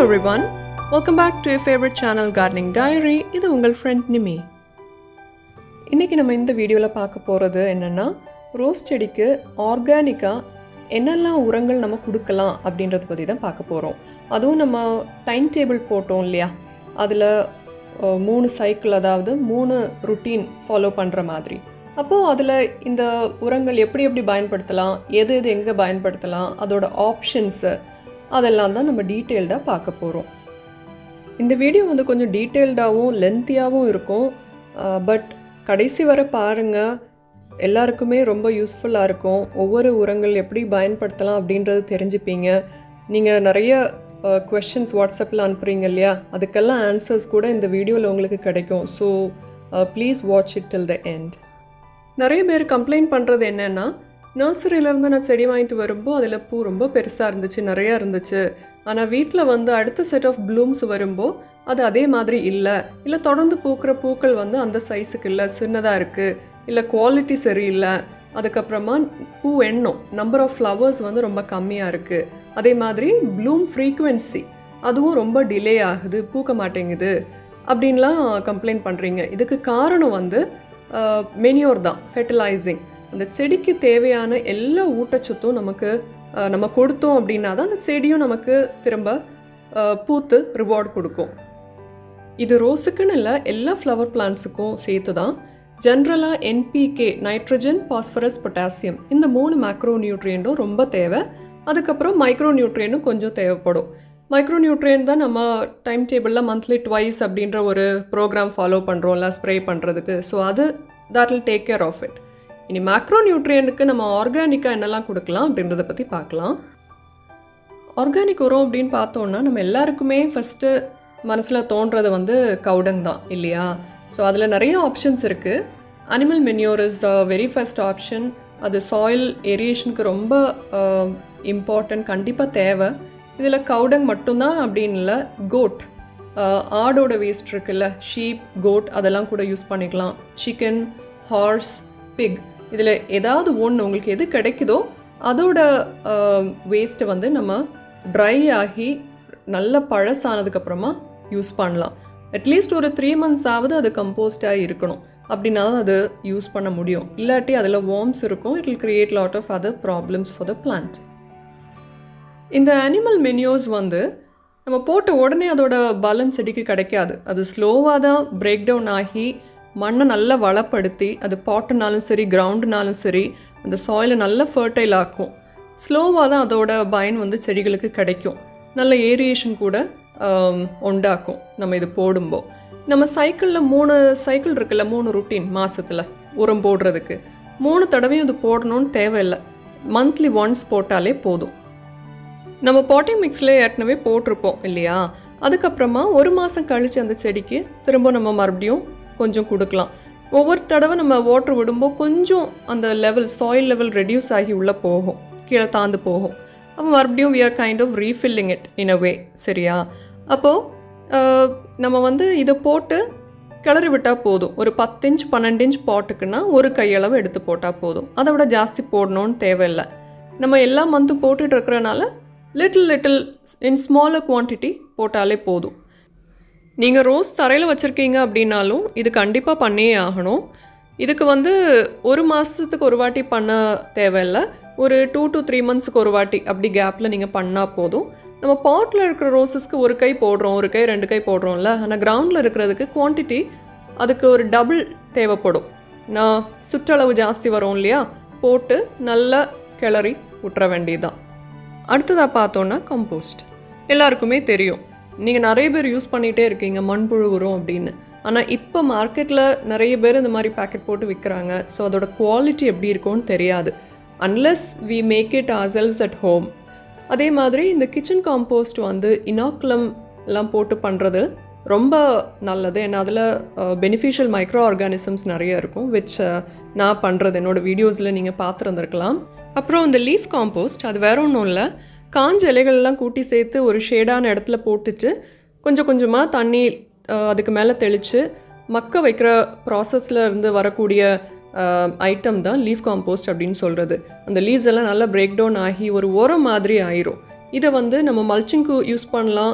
everyone. Welcome back to your favorite channel Gardening Diary. இது உங்கள் friend நிமி இன்றைக்கி நம்ம இந்த வீடியோவில் பார்க்க போகிறது என்னென்னா ரோஸ் செடிக்கு ஆர்கானிக்காக என்னெல்லாம் உரங்கள் நம்ம கொடுக்கலாம் அப்படின்றத பற்றி தான் பார்க்க போகிறோம் அதுவும் நம்ம டைம் டேபிள் போட்டோம் இல்லையா அதில் மூணு சைக்கிள் அதாவது மூணு ருட்டீன் ஃபாலோ பண்ணுற மாதிரி அப்போது அதில் இந்த உரங்கள் எப்படி எப்படி பயன்படுத்தலாம் எது எது எங்கே பயன்படுத்தலாம் அதோட ஆப்ஷன்ஸு அதெல்லாம் தான் நம்ம டீட்டெயில்டாக பார்க்க போகிறோம் இந்த வீடியோ வந்து கொஞ்சம் டீட்டெயில்டாகவும் லென்த்தியாகவும் இருக்கும் பட் கடைசி வரை பாருங்கள் எல்லாருக்குமே ரொம்ப யூஸ்ஃபுல்லாக இருக்கும் ஒவ்வொரு உரங்கள் எப்படி பயன்படுத்தலாம் அப்படின்றது தெரிஞ்சுப்பீங்க நீங்கள் நிறைய கொஷின்ஸ் வாட்ஸ்அப்பில் அனுப்புகிறீங்க இல்லையா அதுக்கெல்லாம் ஆன்சர்ஸ் கூட இந்த வீடியோவில் உங்களுக்கு கிடைக்கும் so please watch it till the end நிறைய பேர் கம்ப்ளைண்ட் பண்ணுறது என்னென்னா நர்சரியிலேருந்து நான் செடி வாங்கிட்டு வரும்போது அதில் பூ ரொம்ப பெருசாக இருந்துச்சு நிறையா இருந்துச்சு ஆனால் வீட்டில் வந்து அடுத்த செட் ஆஃப் ப்ளூம்ஸ் வரும்போது அது அதே மாதிரி இல்லை இல்லை தொடர்ந்து பூக்கிற பூக்கள் வந்து அந்த சைஸுக்கு இல்லை சின்னதாக இருக்குது இல்லை குவாலிட்டி சரியில்லை அதுக்கப்புறமா பூ எண்ணம் நம்பர் ஆஃப் ஃப்ளவர்ஸ் வந்து ரொம்ப கம்மியாக இருக்குது அதே மாதிரி ப்ளூம் ஃப்ரீக்குவென்சி அதுவும் ரொம்ப டிலே ஆகுது பூக்க மாட்டேங்குது அப்படின்லாம் கம்ப்ளைண்ட் பண்ணுறீங்க இதுக்கு காரணம் வந்து மெனியோர் தான் ஃபெர்டிலைசிங் அந்த செடிக்கு தேவையான எல்லா ஊட்டச்சத்தும் நமக்கு நம்ம கொடுத்தோம் அப்படின்னா தான் அந்த செடியும் நமக்கு திரும்ப பூத்து ரிவார்ட் கொடுக்கும் இது ரோஸுக்குன்னு இல்லை எல்லா ஃப்ளவர் பிளான்ஸுக்கும் சேர்த்து தான் ஜென்ரலாக என்பிகே நைட்ரஜன் பாஸ்பரஸ் பொட்டாசியம் இந்த மூணு மேக்ரோ நியூட்ரியண்ட்டும் ரொம்ப தேவை அதுக்கப்புறம் மைக்ரோ நியூட்ரியனும் கொஞ்சம் தேவைப்படும் மைக்ரோ நியூட்ரியன் தான் நம்ம டைம் டேபிளில் மந்த்லி ட்வைஸ் அப்படின்ற ஒரு ப்ரோக்ராம் ஃபாலோ பண்ணுறோம்ல ஸ்ப்ரே பண்ணுறதுக்கு ஸோ அது that will take care of it இனி மேக்ரோ நியூட்ரியனுக்கு நம்ம ஆர்கானிக்காக என்னெல்லாம் கொடுக்கலாம் அப்படின்றத பற்றி பார்க்கலாம் ஆர்கானிக் உரம் அப்படின்னு பார்த்தோன்னா நம்ம எல்லாருக்குமே ஃபஸ்ட்டு மனசில் தோன்றது வந்து கவுடங் தான் இல்லையா ஸோ அதில் நிறைய ஆப்ஷன்ஸ் இருக்குது animal manure is the very first option அது சாயில் ஏரியேஷனுக்கு ரொம்ப இம்பார்ட்டன்ட் கண்டிப்பாக தேவை இதில் கவுடங் மட்டும்தான் அப்படின்னு இல்லை கோட் ஆடோட வேஸ்ட் இருக்குல்ல ஷீப் கோட் அதெல்லாம் கூட யூஸ் பண்ணிக்கலாம் சிக்கன் ஹார்ஸ் பிக் இதில் ஏதாவது ஒன்று உங்களுக்கு எது கிடைக்குதோ அதோட வேஸ்ட்டை வந்து நம்ம ட்ரை ஆகி நல்ல பழசானதுக்கப்புறமா யூஸ் பண்ணலாம் அட்லீஸ்ட் ஒரு த்ரீ மந்த்ஸ் ஆகுது அது கம்போஸ்டாக இருக்கணும் அப்படின்னா தான் அது யூஸ் பண்ண முடியும் இல்லாட்டி அதில் வார்ம்ஸ் இருக்கும் it will create lot of other problems for the plant இந்த அனிமல் மென்யூஸ் வந்து நம்ம போட்ட உடனே அதோட பலன் செடிக்கு கிடைக்காது அது ஸ்லோவாக தான் பிரேக் டவுன் ஆகி மண்ணை நல்லா வளப்படுத்தி அது பாட்டுனாலும் சரி கிரவுண்டுனாலும் சரி அந்த சாயிலை நல்லா ஃபர்டைல் ஆக்கும் ஸ்லோவாக தான் அதோட பயன் வந்து செடிகளுக்கு கிடைக்கும் நல்ல ஏரியேஷன் கூட உண்டாக்கும் நம்ம இது போடும்போது நம்ம சைக்கிளில் மூணு சைக்கிள் இருக்குல்ல மூணு ருட்டீன் மாதத்தில் உரம் போடுறதுக்கு மூணு தடவையும் இது போடணும்னு தேவையில்லை மந்த்லி ஒன்ஸ் போட்டாலே போதும் நம்ம பாட்டிங் மிக்ஸில் ஏற்கனவே போட்டிருப்போம் இல்லையா அதுக்கப்புறமா ஒரு மாதம் கழித்து அந்த செடிக்கு திரும்ப நம்ம மறுபடியும் கொஞ்சம் கொடுக்கலாம் ஒவ்வொரு தடவை நம்ம வாட்டர் விடும்போது கொஞ்சம் அந்த லெவல் சாயில் லெவல் ரெடியூஸ் ஆகி உள்ளே போகும் கீழே தாந்து போகும் அப்போ மறுபடியும் we are kind of refilling it in a way சரியா அப்போது நம்ம வந்து இதை போட்டு கிளறி விட்டால் போதும் ஒரு பத்து இன்ச் பன்னெண்டு இன்ச் பாட்டுக்குன்னா ஒரு கையளவு எடுத்து போட்டால் போதும் அதை விட ஜாஸ்தி போடணும்னு தேவையில்லை நம்ம எல்லா மந்த்தும் போட்டுட்டு இருக்கிறனால little little in smaller quantity போட்டாலே போதும் நீங்கள் ரோஸ் தரையில் வச்சுருக்கீங்க அப்படின்னாலும் இது கண்டிப்பாக பண்ணியே ஆகணும் இதுக்கு வந்து ஒரு மாதத்துக்கு ஒரு வாட்டி பண்ண தேவையில்லை ஒரு டூ டு த்ரீ மந்த்ஸுக்கு ஒரு வாட்டி அப்படி கேப்பில் நீங்கள் பண்ணால் போதும் நம்ம பாட்டில் இருக்கிற ரோஸஸ்க்கு ஒரு கை போடுறோம் ஒரு கை ரெண்டு கை போடுறோம்ல ஆனால் கிரவுண்டில் இருக்கிறதுக்கு குவான்டிட்டி அதுக்கு ஒரு டபுள் தேவைப்படும் நான் சுற்றளவு ஜாஸ்தி வரும் இல்லையா போட்டு நல்லா கிளறி விட்டுற வேண்டியதுதான் அடுத்ததாக பார்த்தோன்னா கம்போஸ்ட் எல்லாருக்குமே தெரியும் நீங்கள் நிறைய பேர் யூஸ் பண்ணிகிட்டே இருக்கீங்க மண்புழு உரம் அப்படின்னு ஆனால் இப்போ மார்க்கெட்டில் நிறைய பேர் இந்த மாதிரி பேக்கெட் போட்டு விற்கிறாங்க ஸோ அதோட குவாலிட்டி எப்படி இருக்கும்னு தெரியாது unless we make it ourselves at home அதே மாதிரி இந்த கிச்சன் காம்போஸ்ட் வந்து இனாக்குலம் எல்லாம் போட்டு பண்ணுறது ரொம்ப நல்லது ஏன்னா அதில் பெனிஃபிஷியல் மைக்ரோ ஆர்கானிசம்ஸ் நிறைய இருக்கும் விச் நான் பண்ணுறது என்னோடய வீடியோஸில் நீங்கள் பார்த்துருந்துருக்கலாம் அப்புறம் இந்த லீஃப் காம்போஸ்ட் அது வேற ஒன்றும் இல்லை காஞ்ச இலைகள்லாம் கூட்டி சேர்த்து ஒரு ஷேடான இடத்துல போட்டுட்டு கொஞ்சம் கொஞ்சமாக தண்ணி அதுக்கு மேலே தெளித்து மக்க வைக்கிற ப்ராசஸில் இருந்து வரக்கூடிய ஐட்டம் தான் லீஃப் காம்போஸ்ட் அப்படின்னு சொல்கிறது அந்த லீவ்ஸ் எல்லாம் நல்லா பிரேக் டவுன் ஆகி ஒரு உரம் மாதிரி ஆயிரும் இதை வந்து நம்ம மல்ச்சிங்க்கு யூஸ் பண்ணலாம்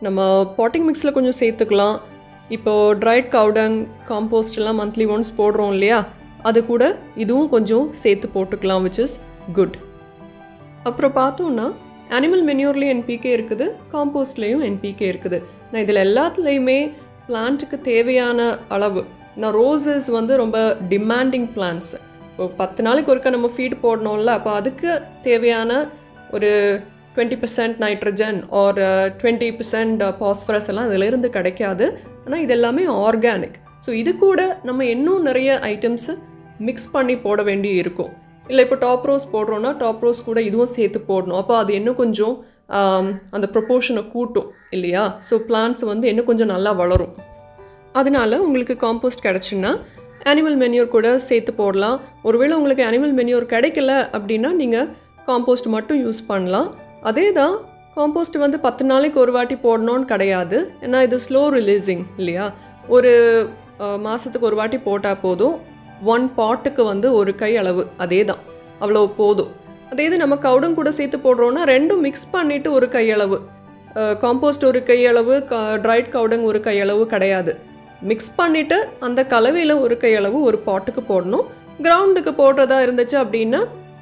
நம்ம பாட்டிங் மிக்ஸில் கொஞ்சம் சேர்த்துக்கலாம் இப்போது ட்ரைட் கவுடங் காம்போஸ்ட் எல்லாம் மந்த்லி ஒன்ஸ் போடுறோம் இல்லையா அது கூட இதுவும் கொஞ்சம் சேர்த்து போட்டுக்கலாம் விச் இஸ் குட் அப்புறம் பார்த்தோன்னா அனிமல் மென்யூர்லேயும் என்பிகே இருக்குது காம்போஸ்ட்லேயும் என்பிகே இருக்குது நான் இதில் எல்லாத்துலேயுமே பிளான்ட்டுக்கு தேவையான அளவு நான் ரோசஸ் வந்து ரொம்ப டிமாண்டிங் பிளான்ட்ஸ் இப்போ பத்து நாளைக்கு ஒருக்கா நம்ம ஃபீட் போடணும்ல அப்போ அதுக்கு தேவையான ஒரு டுவெண்ட்டி பர்சன்ட் நைட்ரஜன் ஒரு டுவெண்ட்டி பர்சன்ட் பாஸ்பரஸ் எல்லாம் இதிலிருந்து கிடைக்காது ஆனால் இது எல்லாமே ஆர்கானிக் ஸோ இது கூட நம்ம இன்னும் நிறைய ஐட்டம்ஸு மிக்ஸ் பண்ணி போட வேண்டி இருக்கும் இல்லை இப்போ டாப் ரோஸ் போடுறோன்னா டாப் ரோஸ் கூட இதுவும் சேர்த்து போடணும் அப்போ அது இன்னும் கொஞ்சம் ஆம், அந்த ப்ரொப்போர்ஷனை கூட்டும் இல்லையா ஸோ பிளான்ஸ் வந்து இன்னும் கொஞ்சம் நல்லா வளரும் அதனால உங்களுக்கு காம்போஸ்ட் கிடச்சுன்னா அனிமல் மென்யூர் கூட சேர்த்து போடலாம் ஒருவேளை உங்களுக்கு அனிமல் மென்யூர் கிடைக்கல அப்படின்னா நீங்கள் காம்போஸ்ட் மட்டும் யூஸ் பண்ணலாம் அதே தான் காம்போஸ்ட் வந்து பத்து நாளைக்கு ஒரு வாட்டி போடணும்னு கிடையாது ஏன்னா இது ஸ்லோ ரிலீசிங் இல்லையா ஒரு அஹ், மாசத்துக்கு ஒரு வாட்டி போட்டால் போதும் ஒன் பாட்டுக்கு வந்து ஒரு கை அளவு அதே தான் அவ்வளோ போதும் அதே இது நம்ம கவுடம் கூட சேர்த்து போடுறோன்னா ரெண்டும் மிக்ஸ் பண்ணிவிட்டு ஒரு கையளவு காம்போஸ்ட் ஒரு கையளவு ட்ரைட் கவுடங் ஒரு கையளவு கிடையாது மிக்ஸ் பண்ணிவிட்டு அந்த கலவையில் ஒரு கையளவு ஒரு பாட்டுக்கு போடணும் கிரவுண்டுக்கு போடுறதா இருந்துச்சு அப்படின்னா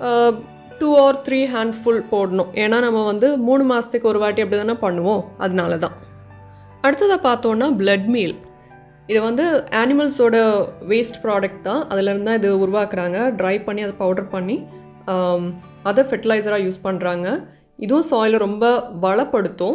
டூ ஆர் த்ரீ ஹேண்ட்ஃபுல் போடணும் ஏன்னா நம்ம வந்து மூணு மாதத்துக்கு ஒரு வாட்டி அப்படி தானே பண்ணுவோம் அதனால தான் அடுத்ததாக பார்த்தோன்னா blood மீல் இது வந்து அனிமல்ஸோட வேஸ்ட் ப்ராடக்ட் தான் அதுலேருந்து தான் இது உருவாக்குறாங்க ட்ரை பண்ணி அதை பவுடர் பண்ணி ஆம், அதை ஃபெர்டிலைசராக யூஸ் பண்ணுறாங்க இதுவும் சாயிலை ரொம்ப வளப்படுத்தும்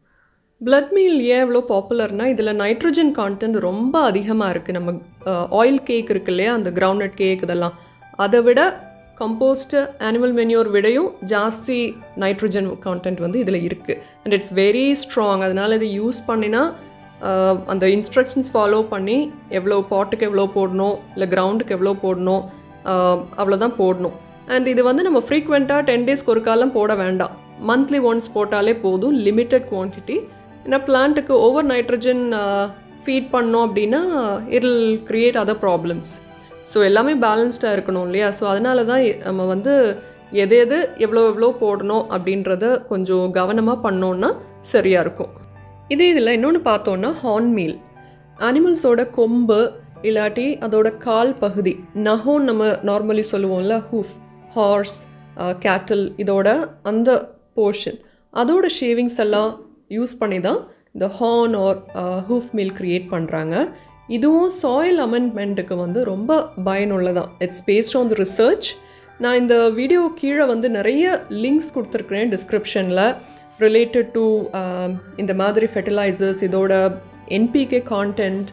பிளட் மீல் ஏன் இவ்வளோ பாப்புலர்னா இதில் நைட்ரஜன் கான்டென்ட் ரொம்ப அதிகமாக இருக்குது நம்ம ஆயில் கேக் இருக்கு இல்லையா அந்த கிரவுண்ட்நட் கேக் இதெல்லாம் அதை விட கம்போஸ்ட் அனிமல் மென்யூர் விடையும் ஜாஸ்தி நைட்ரஜன் கான்டென்ட் வந்து இதில் இருக்குது அண்ட் இட்ஸ் வெரி ஸ்ட்ராங் அதனால் இது யூஸ் பண்ணினா ஆஹ், அந்த இன்ஸ்ட்ரக்ஷன்ஸ் ஃபாலோ பண்ணி எவ்வளோ பாட்டுக்கு எவ்வளோ போடணும் இல்லை கிரவுண்டுக்கு எவ்வளோ போடணும் ஆஹ், அவ்வளோதான் போடணும் அண்ட் இது வந்து நம்ம ஃப்ரீக்வெண்ட்டாக டென் டேஸ்க்கு ஒரு காலம் போட வேண்டாம் மந்த்லி ஒன்ஸ் போட்டாலே போதும் லிமிட்டட் குவான்டிட்டி ஏன்னா பிளான்ட்டுக்கு ஓவர் நைட்ரஜன் ஃபீட் பண்ணோம் அப்படின்னா will create other problems so எல்லாமே பேலன்ஸ்டாக இருக்கணும் இல்லையா ஸோ அதனால தான் எ- நம்ம வந்து எது எது எவ்வளோ எவ்வளோ போடணும் அப்படின்றத கொஞ்சம் கவனமாக பண்ணோன்னா சரியாக இருக்கும் இதே இதில் இன்னொன்று பார்த்தோன்னா ஹார்ன் மீல் அனிமல்ஸோட கொம்பு இல்லாட்டி அதோட கால் பகுதி நகோன்னு நம்ம நார்மலி சொல்லுவோம்ல ஹூஃப் ஹார்ஸ் கேட்டில் இதோட அந்த போர்ஷன் அதோட ஷேவிங்ஸ் எல்லாம் யூஸ் பண்ணி தான் இந்த horn or hoof meal create பண்ணுறாங்க இதுவும் சாயில் அமெண்ட்மெண்ட்டுக்கு வந்து ரொம்ப பயனுள்ளதான் it's based on the research நான் இந்த வீடியோ கீழே வந்து நிறைய லிங்க்ஸ் கொடுத்துருக்குறேன் டிஸ்கிரிப்ஷனில் ரிலேட்டட் டு இந்த மாதிரி ஃபெர்டிலைசர்ஸ் இதோட என்பிகே கான்டென்ட்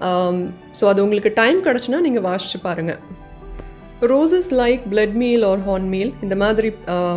ஸோ அது உங்களுக்கு டைம் கிடச்சுன்னா நீங்கள் வாசிச்சு பாருங்கள் roses like blood meal or horn meal இந்த மாதிரி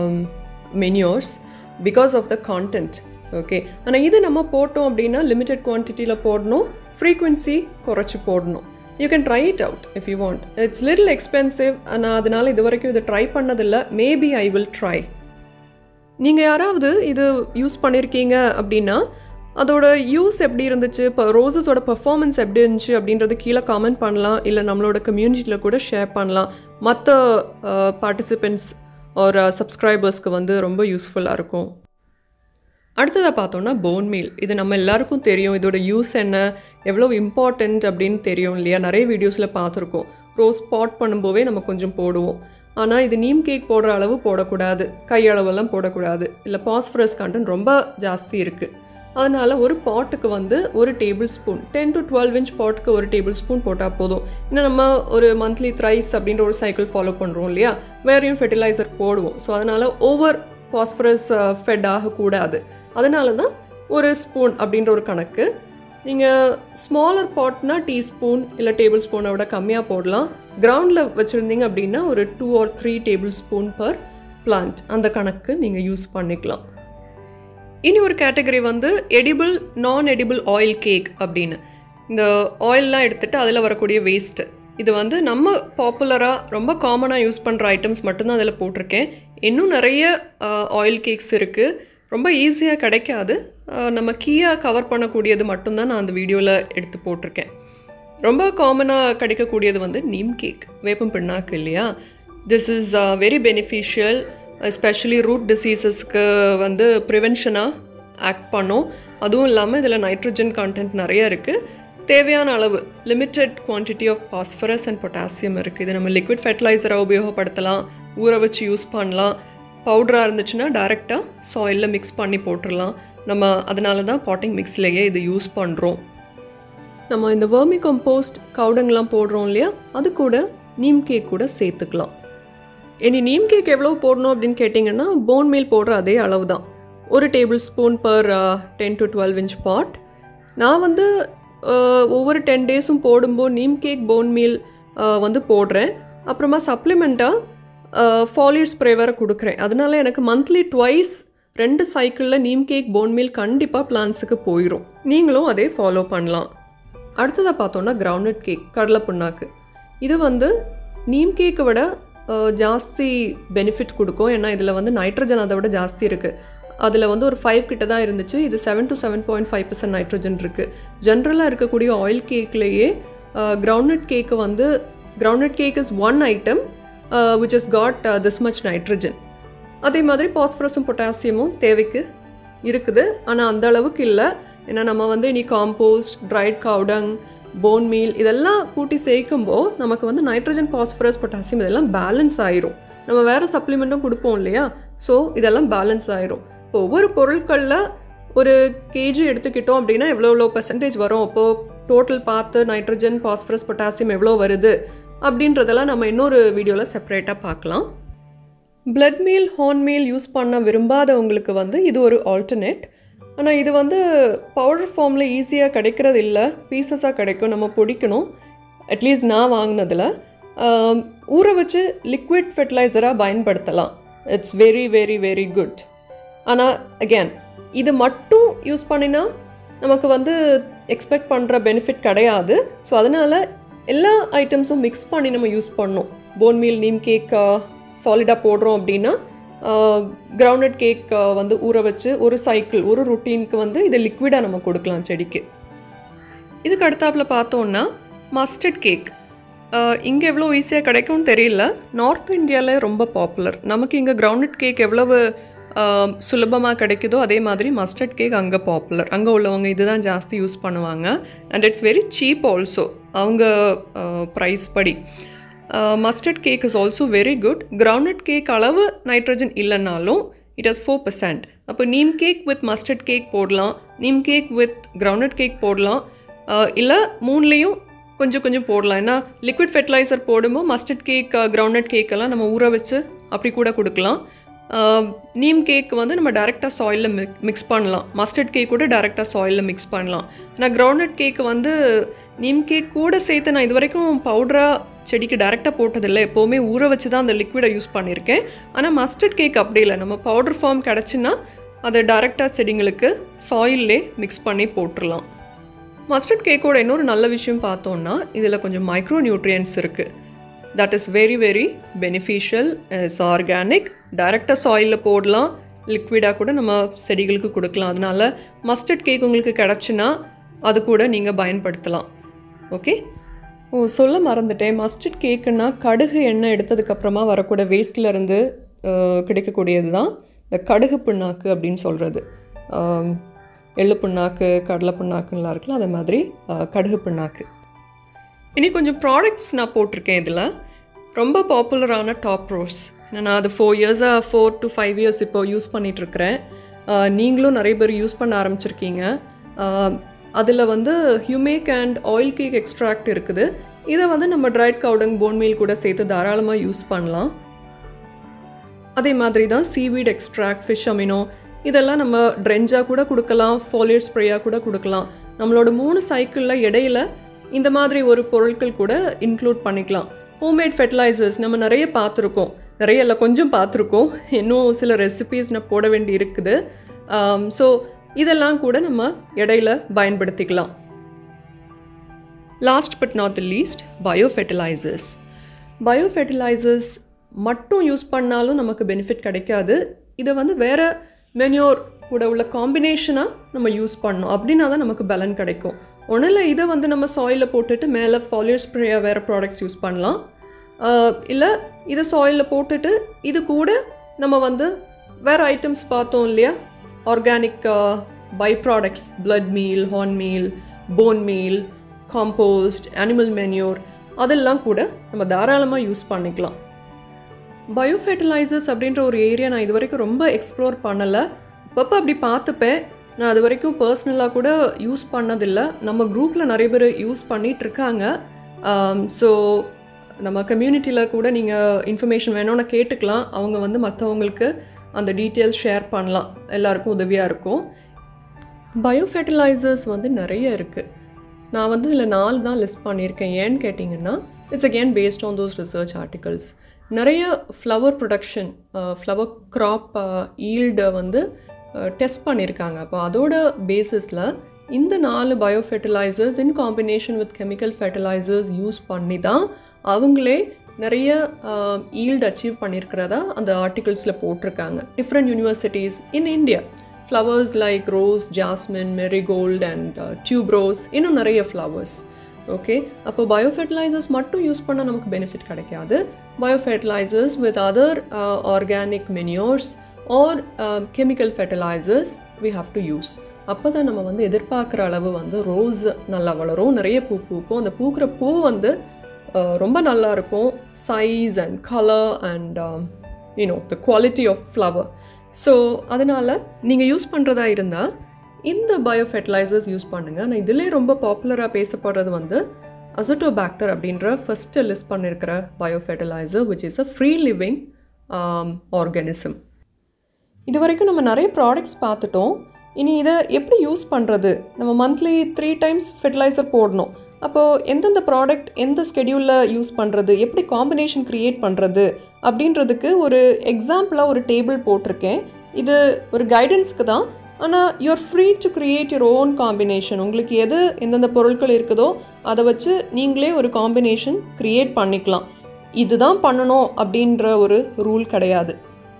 manures because of the content okay ஆனால் இது நம்ம போட்டோம் அப்படின்னா லிமிட்டட் குவான்டிட்டியில் போடணும் ஃப்ரீக்வன்சி குறைச்சி போடணும் you can try it out if you want it's little expensive நான் அதனால் இது வரைக்கும் இதை ட்ரை பண்ணதில்லை மேபி ஐ வில் ட்ரை நீங்கள் யாராவது இது யூஸ் பண்ணியிருக்கீங்க அப்படின்னா அதோட யூஸ் எப்படி இருந்துச்சு இப்போ ரோசஸோட பெர்ஃபார்மன்ஸ் எப்படி இருந்துச்சு அப்படின்றது கீழே காமெண்ட் பண்ணலாம் இல்லை நம்மளோட கம்யூனிட்டியில் கூட ஷேர் பண்ணலாம் மற்ற பார்ட்டிசிபெண்ட்ஸ் ஒரு சப்ஸ்கிரைபர்ஸ்க்கு வந்து ரொம்ப யூஸ்ஃபுல்லாக இருக்கும் அடுத்ததாக பார்த்தோன்னா போன் மீல் இது நம்ம எல்லாருக்கும் தெரியும் இதோட யூஸ் என்ன எவ்வளோ இம்பார்ட்டண்ட் அப்படின்னு தெரியும் இல்லையா நிறைய வீடியோஸில் பார்த்துருக்கோம் ரோஸ் பாட் பண்ணும்போதே நம்ம கொஞ்சம் போடுவோம் ஆனால் இது நீம் கேக் போடுற அளவு போடக்கூடாது கையளவெல்லாம் போடக்கூடாது இல்லை பாஸ்பரஸ் கண்டென்ட் ரொம்ப ஜாஸ்தி இருக்குது அதனால் ஒரு பாட்டுக்கு வந்து ஒரு table spoon ten to twelve inch பாட்டுக்கு ஒரு டேபிள் ஸ்பூன் போட்டால் போதும் இன்னும் நம்ம ஒரு மந்த்லி த்ரைஸ் அப்படின்ற ஒரு சைக்கிள் ஃபாலோ பண்ணுறோம் இல்லையா வேறையும் ஃபெர்டிலைசர் போடுவோம் ஸோ அதனால் ஓவர் பாஸ்பரஸ் ஃபெட் ஆகக்கூடாது அதனால தான் ஒரு ஸ்பூன் அப்படின்ற ஒரு கணக்கு நீங்கள் ஸ்மாலர் பாட்னா டீஸ்பூன் இல்லை டேபிள் ஸ்பூனை விட கம்மியாக போடலாம் கிரவுண்டில் வச்சுருந்தீங்க அப்படின்னா ஒரு two or three table spoon per plant அந்த கணக்கு நீங்கள் யூஸ் பண்ணிக்கலாம் இனி ஒரு கேட்டகரி வந்து எடிபிள் நான் எடிபிள் ஆயில் கேக் அப்படின்னு இந்த ஆயிலெலாம் எடுத்துகிட்டு அதில் வரக்கூடிய வேஸ்ட்டு இது வந்து நம்ம பாப்புலராக ரொம்ப காமனாக யூஸ் பண்ணுற ஐட்டம்ஸ் மட்டும்தான் அதில் போட்டிருக்கேன் இன்னும் நிறைய ஆயில் கேக்ஸ் இருக்குது ரொம்ப ஈஸியாக கிடைக்காது அஹ், நம்ம கீயாக கவர் பண்ணக்கூடியது மட்டும்தான் நான் அந்த வீடியோவில் எடுத்து போட்டிருக்கேன் ரொம்ப காமனாக கிடைக்கக்கூடியது வந்து நீம் கேக் வேப்பம் பிண்ணாக்கு இல்லையா this is very beneficial especially root டிசீசஸ்க்கு வந்து ப்ரிவென்ஷனாக ஆக்ட் பண்ணும் அதுவும் இல்லாமல் இதில் நைட்ரஜன் கண்டென்ட் நிறைய இருக்குது தேவையான அளவு limited quantity of phosphorus and potassium இருக்குது இது நம்ம லிக்விட் ஃபெர்டிலைசராக உபயோகப்படுத்தலாம் ஊற வச்சு யூஸ் பண்ணலாம் பவுடராக இருந்துச்சுன்னா டைரெக்டாக சாயிலில் மிக்ஸ் பண்ணி போட்டுடலாம் நம்ம அதனால தான் பாட்டிங் மிக்ஸ்லேயே இது யூஸ் பண்ணுறோம் நம்ம இந்த வேர்மி கம்போஸ்ட் கவுடங்கெலாம் போடுறோம் இல்லையா அது கூட நீம் கேக் கூட சேர்த்துக்கலாம் இனி நீம் கேக் எவ்வளோ போடணும் அப்படின்னு கேட்டிங்கன்னா போன் மீல் போடுற அதே அளவு தான் ஒரு table spoon per ten to twelve inch pot நான் வந்து ஒவ்வொரு டென் டேஸும் போடும்போது நீம் கேக் போன் மீல் வந்து போடுறேன் அப்புறமா சப்ளிமெண்ட்டாக ஃபாலியர் ஸ்ப்ரே வேறு கொடுக்குறேன் அதனால எனக்கு மந்த்லி ட்வைஸ் ரெண்டு சைக்கிளில் நீம் கேக் போன் மீல் கண்டிப்பாக பிளான்ஸுக்கு போயிடும் நீங்களும் அதே ஃபாலோ பண்ணலாம் அடுத்ததாக பார்த்தோன்னா கிரவுண்ட்நட் கேக் கடலை புண்ணாக்கு இது வந்து நீம் கேக்கை விட ஜாஸ்தி பெனிஃபிட் கொடுக்கும் ஏன்னா இதில் வந்து நைட்ரஜன் அதை விட ஜாஸ்தி இருக்குது அதில் வந்து ஒரு ஃபைவ் கிட்ட தான் இருந்துச்சு இது seven to seven point five percent nitrogen இருக்குது ஜென்ரலாக இருக்கக்கூடிய ஆயில் கேக்லேயே கிரவுண்ட்நட் கேக்கு வந்து groundnut cake is one item which is got this much nitrogen அதே மாதிரி பாஸ்பரஸும் பொட்டாசியமும் தேவைக்கு இருக்குது ஆனால் அந்த அளவுக்கு இல்லை ஏன்னா நம்ம வந்து இனி compost dried cowdung bone meal இதெல்லாம் கூட்டி சேர்க்கும்போது நமக்கு வந்து நைட்ரஜன் பாஸ்பரஸ் பொட்டாசியம் இதெல்லாம் பேலன்ஸ் ஆயிரும் நம்ம வேறு சப்ளிமெண்ட்டும் கொடுப்போம் இல்லையா ஸோ இதெல்லாம் பேலன்ஸ் ஆயிரும் இப்போ ஒவ்வொரு பொருட்களில் ஒரு கேஜி எடுத்துக்கிட்டோம் அப்படின்னா எவ்வளோ எவ்வளோ பர்சன்டேஜ் வரும் அப்போது டோட்டல் பார்த்து நைட்ரஜன் பாஸ்பரஸ் பொட்டாசியம் எவ்வளோ வருது அப்படின்றதெல்லாம் நம்ம இன்னொரு வீடியோவில் செப்பரேட்டாக பார்க்கலாம் blood meal horn meal use பண்ண விரும்பாதவங்களுக்கு வந்து இது ஒரு ஆல்டர்னேட் ஆனால் இது வந்து பவுடர் ஃபார்மில் ஈஸியாக கிடைக்கிறது இல்லை பீசஸாக கிடைக்கும் நம்ம பொடிக்கணும் அட்லீஸ்ட் நான் வாங்கினதில் ஊற வச்சு லிக்விட் ஃபெர்டிலைசராக பயன்படுத்தலாம் it's very very very good ஆனால் அகேன் இது மட்டும் யூஸ் பண்ணினா நமக்கு வந்து எக்ஸ்பெக்ட் பண்ணுற பெனிஃபிட் கிடையாது ஸோ அதனால் எல்லா ஐட்டம்ஸும் மிக்ஸ் பண்ணி நம்ம யூஸ் பண்ணோம் போன் மீல் நீம் கேக் சாலிடாக போடுறோம் அப்படின்னா கிரவுண்டட் கேக் வந்து ஊற வச்சு ஒரு சைக்கிள் ஒரு ருட்டீனுக்கு வந்து இதை லிக்விடாக நம்ம கொடுக்கலாம் செடிக்கு இதுக்கு அடுத்தாப்பில் பார்த்தோன்னா மஸ்டர்ட் கேக் இங்கே எவ்வளோ ஈஸியாக கிடைக்கும்னு தெரியல நார்த் இந்தியாவில் ரொம்ப பாப்புலர் நமக்கு இங்கே கிரவுண்டட் கேக் எவ்வளவு சுலபமாக கிடைக்குதோ அதே மாதிரி மஸ்டர்ட் கேக் அங்கே பாப்புலர் அங்கே உள்ளவங்க இதுதான் ஜாஸ்தி யூஸ் பண்ணுவாங்க and it's very cheap also அவங்க ப்ரைஸ் படி mustard cake is also very good grounded cake அளவு நைட்ரஜன் இல்லைனாலும் இட் ஹஸ் ஃபோர் பர்சன்ட் அப்போ neem cake with mustard cake போடலாம் neem cake with grounded cake போடலாம் இல்லை மூணுலேயும் கொஞ்சம் கொஞ்சம் போடலாம் ஏன்னா லிக்விட் ஃபெர்டிலைசர் போடும்போது மஸ்டர்ட் கேக் கிரவுண்டட் கேக்கெல்லாம் நம்ம ஊற வச்சு அப்படி கூட கொடுக்கலாம் நீம் கேக் வந்து நம்ம டேரெக்டாக சாயிலில் மிக் மிக்ஸ் பண்ணலாம் மஸ்டர்ட் கேக் கூட டேரெக்டாக சாயிலில் மிக்ஸ் பண்ணலாம் நான் கிரவுண்டட் கேக்கு வந்து நீம் கேக் கூட சேர்த்து நான் இது வரைக்கும் பவுடராக செடிக்கு டேரெக்டாக போட்டதில்லை எப்போவுமே ஊற வச்சு தான் அந்த லிக்விடை யூஸ் பண்ணியிருக்கேன் ஆனால் மஸ்டர்ட் கேக் அப்படி இல்லை நம்ம பவுடர் ஃபார்ம் கிடச்சின்னா அதை டேரெக்டாக செடிங்களுக்கு சாயில்லே மிக்ஸ் பண்ணி போட்டுடலாம் மஸ்டர்ட் கேக்கோட இன்னொரு நல்ல விஷயம் பார்த்தோன்னா இதில் கொஞ்சம் மைக்ரோ நியூட்ரியன்ஸ் இருக்குது that is very very beneficial is organic டைரெக்டாக சாயிலில் போடலாம் லிக்விடாக கூட நம்ம செடிகளுக்கு கொடுக்கலாம் அதனால மஸ்டர்ட் கேக் உங்களுக்கு கிடச்சுன்னா அது கூட நீங்கள் பயன்படுத்தலாம் ஓகே ஓ சொல்ல மறந்துட்டேன் மஸ்டர்ட் கேக்குன்னா கடுகு எண்ணெய் எடுத்ததுக்கப்புறமா வரக்கூடிய வேஸ்ட்லேருந்து கிடைக்கக்கூடியது தான் இந்த கடுகு புண்ணாக்கு அப்படின்னு சொல்கிறது எள்ளு புண்ணாக்கு கடலை புண்ணாக்குலாம் இருக்குல்ல அதே மாதிரி கடுகு புண்ணாக்கு இனி கொஞ்சம் ப்ராடக்ட்ஸ் நான் போட்டிருக்கேன் இதில் ரொம்ப பாப்புலரான டாப் ரோஸ் நான் அது ஃபோர் இயர்ஸாக ஃபோர் டு ஃபைவ் இயர்ஸ் இப்போ யூஸ் பண்ணிகிட்ருக்கிறேன் நீங்களும் நிறைய பேர் யூஸ் பண்ண ஆரம்பிச்சிருக்கீங்க அதில் வந்து humic and oil cake extract இருக்குது இதை வந்து நம்ம ட்ரைட் கவுடங் போன் மீல் கூட சேர்த்து தாராளமாக யூஸ் பண்ணலாம் அதே மாதிரி தான் சீவீட் எக்ஸ்ட்ராக்ட் ஃபிஷ் அமினோ இதெல்லாம் நம்ம ட்ரெஞ்சாக கூட கொடுக்கலாம் ஃபாலியர் ஸ்ப்ரேயாக கூட கொடுக்கலாம் நம்மளோட மூணு சைக்கிளில் இடையில இந்த மாதிரி ஒரு பொருட்கள் கூட இன்க்ளூட் பண்ணிக்கலாம் ஹோம்மேட் ஃபெர்டிலைசர்ஸ் நம்ம நிறைய பார்த்துருக்கோம் நிறைய இல்லை கொஞ்சம் பார்த்துருக்கோம் இன்னும் சில ரெசிபீஸ் நான் போட வேண்டி இருக்குது ஸோ இதெல்லாம் கூட நம்ம இடையில பயன்படுத்திக்கலாம் last but not the least bio fertilisers bio fertilisers மட்டும் யூஸ் பண்ணாலும் நமக்கு பெனிஃபிட் கிடைக்காது இதை வந்து வேறு மெனியோர் கூட உள்ள காம்பினேஷனாக நம்ம யூஸ் பண்ணோம் அப்படின்னா தான் நமக்கு பலன் கிடைக்கும் ஒன்றில் இதை வந்து நம்ம சாயிலில் போட்டுட்டு மேலே ஃபாலியர் ஸ்ப்ரேயாக வேறு ப்ராடக்ட்ஸ் யூஸ் பண்ணலாம் இல்லை இதை சாயிலில் போட்டுட்டு இது கூட நம்ம வந்து வேறு ஐட்டம்ஸ் பார்த்தோம் இல்லையா organic by products blood meal horn meal bone meal compost animal manure அதெல்லாம் கூட நம்ம தாராளமாக யூஸ் பண்ணிக்கலாம் பயோ ஃபெர்டிலைசர்ஸ் அப்படின்ற ஒரு ஏரியா நான் இது வரைக்கும் ரொம்ப எக்ஸ்ப்ளோர் பண்ணலை அப்பப்போ அப்படி பார்த்துப்பேன் நான் அது வரைக்கும் பர்சனலாக கூட யூஸ் பண்ணதில்லை நம்ம குரூப்பில் நிறைய பேர் யூஸ் பண்ணிட்டு இருக்காங்க ஸோ நம்ம கம்யூனிட்டியில் கூட நீங்கள் இன்ஃபர்மேஷன் வேணும்னு கேட்டுக்கலாம் அவங்க வந்து மற்றவங்களுக்கு அந்த டீட்டெயில்ஸ் ஷேர் பண்ணலாம் எல்லாருக்கும் உதவியாக இருக்கும் பயோ ஃபெர்டிலைசர்ஸ் வந்து நிறைய இருக்குது நான் வந்து இதில் நாலு தான் லிஸ்ட் பண்ணியிருக்கேன் ஏன்னு கேட்டிங்கன்னா it's again based on those research articles நிறைய ஃப்ளவர் ப்ரொடக்ஷன் ஃப்ளவர் க்ராப் ஈல்டை வந்து டெஸ்ட் பண்ணியிருக்காங்க அப்போ அதோட பேசிஸில் இந்த நாலு bio fertilisers in combination with chemical fertilisers use பண்ணி தான் அவங்களே நிறைய ஈல்டு அச்சீவ் பண்ணியிருக்கிறதா அந்த ஆர்டிகல்ஸில் போட்டிருக்காங்க different universities in India flowers like rose jasmine marigold and tuberose இன்னும் நிறைய ஃப்ளவர்ஸ் ஓகே அப்போ பயோ ஃபெர்டிலைசர்ஸ் மட்டும் யூஸ் பண்ணால் நமக்கு பெனிஃபிட் கிடைக்காது bio fertilisers with other organic manures or chemical fertilisers we have to use அப்போ தான் நம்ம வந்து எதிர்பார்க்குற அளவு வந்து ரோஸ் நல்லா வளரும் நிறைய பூ பூக்கும் அந்த பூக்கிற பூ வந்து ரொம்ப நல்லா இருக்கும் size and colour and you know the quality of flower so அதனால் நீங்கள் யூஸ் பண்ணுறதா இருந்தால் இந்த பயோ ஃபெர்டிலைசர்ஸ் யூஸ் பண்ணுங்கள் நான் இதிலே ரொம்ப பாப்புலராக பேசப்படுறது வந்து அசோட்டோபாக்டர் அப்படின்ற ஃபஸ்ட்டு லிஸ்ட் பண்ணியிருக்கிற bio fertiliser which is a free living organism இது வரைக்கும் நம்ம நிறைய ப்ராடக்ட்ஸ் பார்த்துட்டோம் இனி இதை எப்படி யூஸ் பண்ணுறது நம்ம மந்த்லி த்ரீ டைம்ஸ் ஃபெர்டிலைசர் போடணும் அப்போது எந்தெந்த ப்ராடக்ட் எந்த ஸ்கெடியூலில் யூஸ் பண்ணுறது எப்படி காம்பினேஷன் க்ரியேட் பண்ணுறது அப்படின்றதுக்கு ஒரு எக்ஸாம்பிளாக ஒரு டேபிள் போட்டிருக்கேன் இது ஒரு கைடன்ஸ்க்கு தான் ஆனால் you are free to create your own combination உங்களுக்கு எது எந்தெந்த பொருட்கள் இருக்குதோ அதை வச்சு நீங்களே ஒரு காம்பினேஷன் க்ரியேட் பண்ணிக்கலாம் இதுதான் பண்ணணும் அப்படின்ற ஒரு ரூல் கிடையாது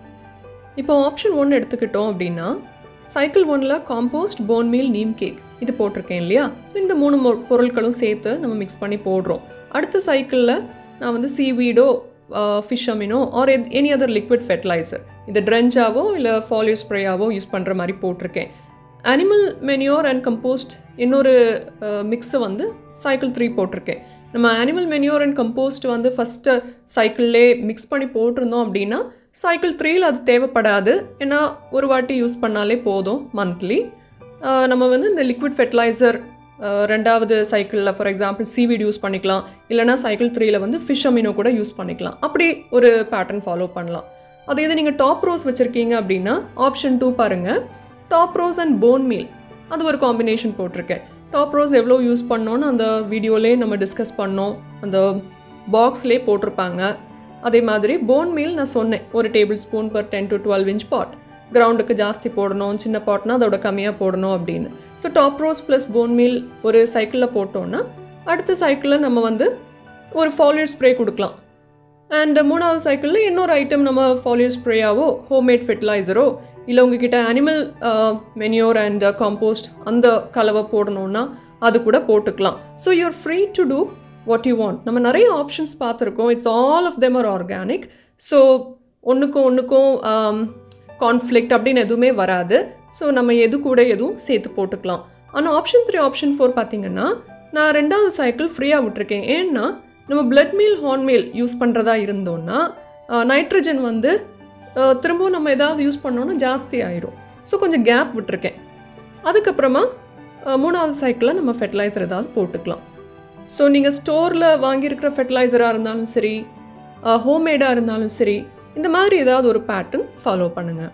இப்போ ஆப்ஷன் ஒன்று எடுத்துக்கிட்டோம் அப்படின்னா சைக்கிள் ஒனில் compost bone meal neem cake இது போட்டிருக்கேன் இல்லையா ஸோ இந்த மூணு மொ- பொருட்களும் சேர்த்து நம்ம மிக்ஸ் பண்ணி போடுறோம் அடுத்த சைக்கிளில் நான் வந்து சீவீடோ fish amino or any other liquid fertiliser இது ட்ரெஞ்சாவோ இல்லை ஃபாலியோ ஸ்ப்ரேயாவோ யூஸ் பண்ணுற மாதிரி போட்டிருக்கேன் அனிமல் மெனியோர் அண்ட் கம்போஸ்ட் இன்னொரு மிக்ஸை வந்து சைக்கிள் த்ரீ போட்டிருக்கேன் நம்ம அனிமல் மெனியோர் அண்ட் கம்போஸ்ட் வந்து ஃபஸ்ட்டு சைக்கிள்லே மிக்ஸ் பண்ணி போட்டிருந்தோம் அப்படின்னா சைக்கிள் த்ரீயில் அது தேவைப்படாது ஏன்னா ஒரு வாட்டி யூஸ் பண்ணாலே போதும் மந்த்லி நம்ம வந்து இந்த லிக்விட் ஃபெர்டிலைசர் ரெண்டாவது சைக்கிளில் ஃபார் எக்ஸாம்பிள் சீவீட் யூஸ் பண்ணிக்கலாம் இல்லைனா சைக்கிள் த்ரீயில் வந்து ஃபிஷ் அமினோ கூட யூஸ் பண்ணிக்கலாம் அப்படி ஒரு பேட்டர்ன் ஃபாலோ பண்ணலாம் அதே இது நீங்கள் டாப் ரோஸ் வச்சுருக்கீங்க அப்படின்னா ஆப்ஷன் டூ பாருங்கள் top rose and bone meal அது ஒரு காம்பினேஷன் போட்டிருக்கேன் டாப் ரோஸ் எவ்வளோ யூஸ் பண்ணோன்னு அந்த வீடியோலே நம்ம டிஸ்கஸ் பண்ணோம் அந்த பாக்ஸ்லேயே போட்டிருப்பாங்க அதே மாதிரி போன் மீல் நான் சொன்னேன் ஒரு table spoon per ten to twelve inch pot கிரவுண்டுக்கு ஜாஸ்தி போடணும் சின்ன பாட்னா அதோட கம்மியாக போடணும் அப்படின்னு so top rose plus bone meal ஒரு சைக்கிளில் போட்டோன்னா அடுத்த சைக்கிளில் நம்ம வந்து ஒரு ஃபாலியர் ஸ்ப்ரே கொடுக்கலாம் அண்ட் மூணாவது சைக்கிளில் இன்னொரு ஐட்டம் நம்ம ஃபாலியர் ஸ்ப்ரேயாவோ ஹோம்மேட் ஃபெர்டிலைசரோ இல்லை உங்ககிட்ட அனிமல் மெனியோர் அண்ட் காம்போஸ்ட் அந்த கலவை போடணுன்னா அது கூட போட்டுக்கலாம் so you are free to do what you want நம்ம நிறைய ஆப்ஷன்ஸ் பார்த்துருக்கோம் it's all of them are organic so ஒன்றுக்கும் ஒன்றுக்கும் கான்ஃப்ளிக்ட் அப்படின்னு எதுவுமே வராது ஸோ நம்ம எது கூட எதுவும் சேர்த்து போட்டுக்கலாம் ஆனால் ஆப்ஷன் த்ரீ ஆப்ஷன் ஃபோர் பார்த்தீங்கன்னா நான் ரெண்டாவது சைக்கிள் ஃப்ரீயாக விட்டுருக்கேன் ஏன்னா நம்ம blood meal horn meal use பண்ணுறதா இருந்தோம்னா நைட்ரஜன் வந்து அஹ், திரும்பவும் நம்ம ஏதாவது யூஸ் பண்ணோன்னா ஜாஸ்தி ஆயிரும் ஸோ கொஞ்சம் கேப் விட்டுருக்கேன் அதுக்கப்புறமா அஹ், மூணாவது சைக்கிளில் நம்ம ஃபெர்டிலைசர் ஏதாவது போட்டுக்கலாம் ஸோ நீங்கள் ஸ்டோரில் வாங்கியிருக்கிற ஃபெர்டிலைசராக இருந்தாலும் சரி ஹோம்மேடாக இருந்தாலும் சரி இந்த மாதிரி ஏதாவது ஒரு பேட்டர்ன் ஃபாலோ பண்ணுங்கள்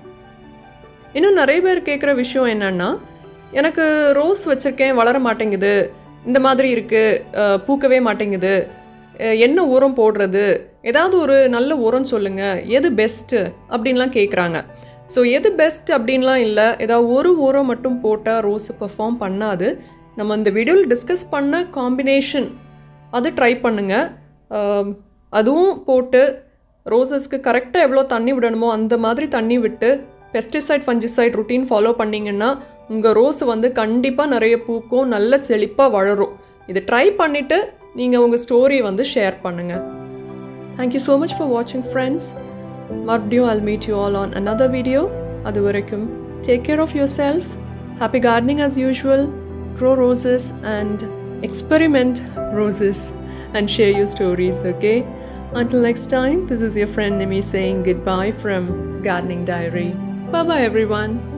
இன்னும் நிறைய பேர் கேட்குற விஷயம் என்னன்னா எனக்கு ரோஸ் வச்சுருக்கேன் வளர மாட்டேங்குது இந்த மாதிரி இருக்குது பூக்கவே மாட்டேங்குது அஹ், என்ன உரம் போடுறது ஏதாவது ஒரு நல்ல உரம் சொல்லுங்கள் எது பெஸ்ட்டு அப்படின்லாம் கேட்குறாங்க ஸோ எது பெஸ்ட் அப்படின்லாம் இல்லை ஏதாவது ஒரு உரம் மட்டும் போட்டால் ரோஸ் பெர்ஃபார்ம் பண்ணாது நம்ம இந்த வீடியோவில் டிஸ்கஸ் பண்ண காம்பினேஷன் அது ட்ரை பண்ணுங்கள் அதுவும் போட்டு ரோசஸ்க்கு கரெக்டாக எவ்வளோ தண்ணி விடணுமோ அந்த மாதிரி தண்ணி விட்டு பெஸ்டிசைட் ஃபஞ்சிசைட் ருட்டீன் ஃபாலோ பண்ணிங்கன்னா உங்கள் ரோஸ் வந்து கண்டிப்பாக நிறைய பூக்கும் நல்ல செழிப்பாக வளரும் இது ட்ரை பண்ணிவிட்டு நீங்கள் உங்கள் ஸ்டோரியை வந்து ஷேர் பண்ணுங்கள் தேங்க்யூ ஸோ மச் ஃபார் வாட்சிங் ஃப்ரெண்ட்ஸ் மறுபடியும் I'll meet you all on another video அது வரைக்கும் Take care of yourself. Happy gardening as usual. Grow roses and experiment roses and share your stories, okay? Until next time, this is your friend Nimi saying goodbye from Gardening Diary. Bye bye, everyone.